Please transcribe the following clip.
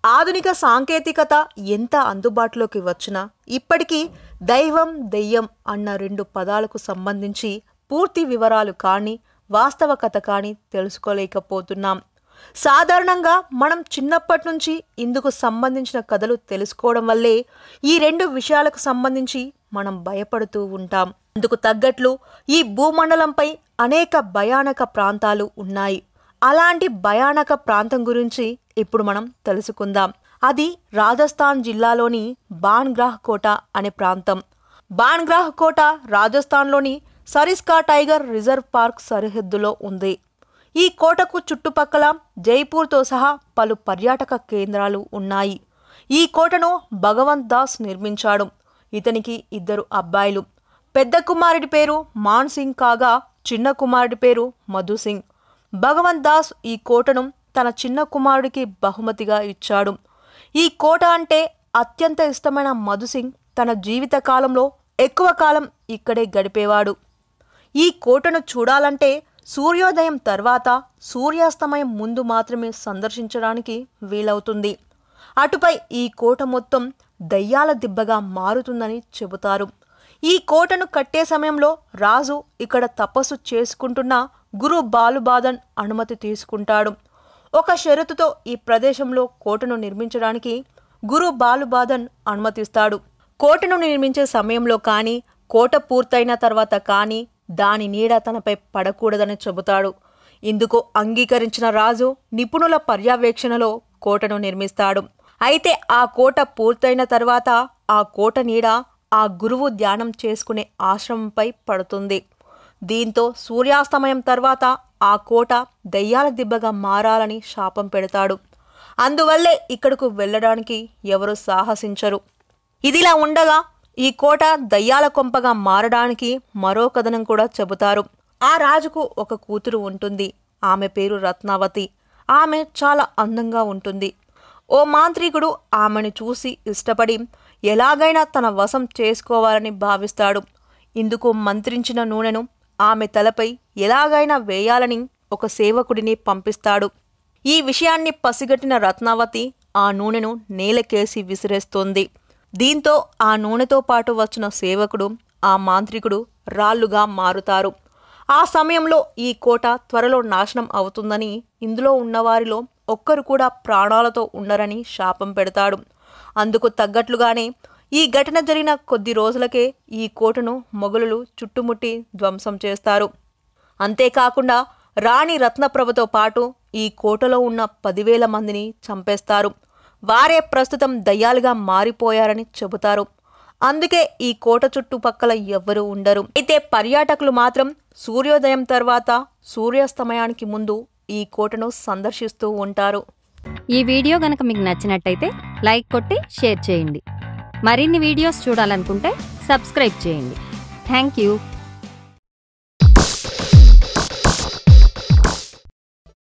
ఆధునిక సాంకేతికత ఎంత అందుబాటులోకి వచ్చినా ఇప్పటికీ దైవం దెయ్యం అన్న రెండు పదాలకు సంబంధించి పూర్తి వివరాలు కానీ వాస్తవ కథ కానీ తెలుసుకోలేకపోతున్నాం సాధారణంగా మనం చిన్నప్పటి నుంచి ఇందుకు సంబంధించిన కథలు తెలుసుకోవడం వల్లే ఈ రెండు విషయాలకు సంబంధించి మనం భయపడుతూ ఉంటాం అందుకు తగ్గట్లు ఈ భూమండలంపై అనేక భయానక ప్రాంతాలు ఉన్నాయి అలాంటి భయానక ప్రాంతం గురించి ఇప్పుడు మనం తెలుసుకుందాం అది రాజస్థాన్ జిల్లాలోని బాన్గ్రాహ్ కోట అనే ప్రాంతం బాన్గ్రాహ్ కోట రాజస్థాన్లోని సరిస్కా టైగర్ రిజర్వ్ పార్క్ సరిహద్దులో ఉంది ఈ కోటకు చుట్టుపక్కల జైపూర్తో సహా పలు పర్యాటక కేంద్రాలు ఉన్నాయి ఈ కోటను భగవంత్ దాస్ నిర్మించాడు ఇతనికి ఇద్దరు అబ్బాయిలు పెద్ద కుమారుడి పేరు మాన్ సింగ్ కాగా చిన్న కుమారుడి పేరు మధు సింగ్ భగవంత్ దాస్ ఈ కోటను తన చిన్న కుమారుడికి బహుమతిగా ఇచ్చాడు ఈ కోట అంటే అత్యంత ఇష్టమైన మధు సింగ్ తన జీవిత కాలంలో ఎక్కువ కాలం ఇక్కడే గడిపేవాడు ఈ కోటను చూడాలంటే సూర్యోదయం తర్వాత సూర్యాస్తమయం ముందు మాత్రమే సందర్శించడానికి వీలవుతుంది అటుపై ఈ కోట మొత్తం దయ్యాల దిబ్బగా మారుతుందని చెబుతారు ఈ కోటను కట్టే సమయంలో రాజు ఇక్కడ తపస్సు చేసుకుంటున్న గురు బాలుబాదన్ అనుమతి తీసుకుంటాడు ఒక షరతుతో ఈ ప్రదేశంలో కోటను నిర్మించడానికి గురు బాలుబాదన్ అనుమతిస్తాడు కోటను నిర్మించే సమయంలో కానీ కోట పూర్తయిన తర్వాత కానీ దాని నీడ తనపై పడకూడదని చెబుతాడు ఇందుకు అంగీకరించిన రాజు నిపుణుల పర్యవేక్షణలో కోటను నిర్మిస్తాడు అయితే ఆ కోట పూర్తయిన తర్వాత ఆ కోట నీడ ఆ గురువు ధ్యానం చేసుకునే ఆశ్రమంపై పడుతుంది దీంతో సూర్యాస్తమయం తర్వాత ఆ కోట దయ్యాల దిబ్బగా మారాలని శాపం పెడతాడు అందువల్లే ఇక్కడకు వెళ్ళడానికి ఎవరు సాహసించరు ఇదిలా ఉండగా ఈ కోట దయ్యాల కొంపగా మారడానికి మరో కథనం కూడా చెబుతారు ఆ రాజుకు ఒక కూతురు ఉంటుంది ఆమె పేరు రత్నావతి ఆమె చాలా అందంగా ఉంటుంది ఓ మాంత్రికుడు ఆమెను చూసి ఇష్టపడి ఎలాగైనా తన వశం చేసుకోవాలని భావిస్తాడు ఇందుకు మంత్రించిన నూనెను ఆమె తలపై ఎలాగైనా వేయాలని ఒక సేవకుడిని పంపిస్తాడు ఈ విషయాన్ని పసిగట్టిన రత్నావతి ఆ నూనెను నేలకేసి విసిరేస్తోంది దీంతో ఆ నూనెతో పాటు వచ్చిన సేవకుడు ఆ మాంత్రికుడు రాళ్లుగా మారుతారు ఆ సమయంలో ఈ కోట త్వరలో నాశనం అవుతుందని ఇందులో ఉన్నవారిలో ఒక్కరు కూడా ప్రాణాలతో ఉండరని శాపం పెడతాడు అందుకు తగ్గట్లుగానే ఈ ఘటన జరిగిన కొద్ది రోజులకే ఈ కోటను మొఘలులు చుట్టుముట్టి ధ్వంసం చేస్తారు అంతేకాకుండా రాణి రత్నప్రభతో పాటు ఈ కోటలో ఉన్న పదివేల మందిని చంపేస్తారు వారే ప్రస్తుతం దయ్యాలుగా మారిపోయారని చెబుతారు అందుకే ఈ కోట చుట్టుపక్కల ఎవ్వరూ ఉండరు అయితే పర్యాటకులు మాత్రం సూర్యోదయం తర్వాత సూర్యాస్తమయానికి ముందు ఈ కోటను సందర్శిస్తూ ఉంటారు ఈ వీడియో గనక మీకు నచ్చినట్టయితే లైక్ కొట్టి షేర్ చేయండి మరిన్ని వీడియోస్ చూడాలనుకుంటే సబ్స్క్రైబ్ చేయండి థ్యాంక్ యూ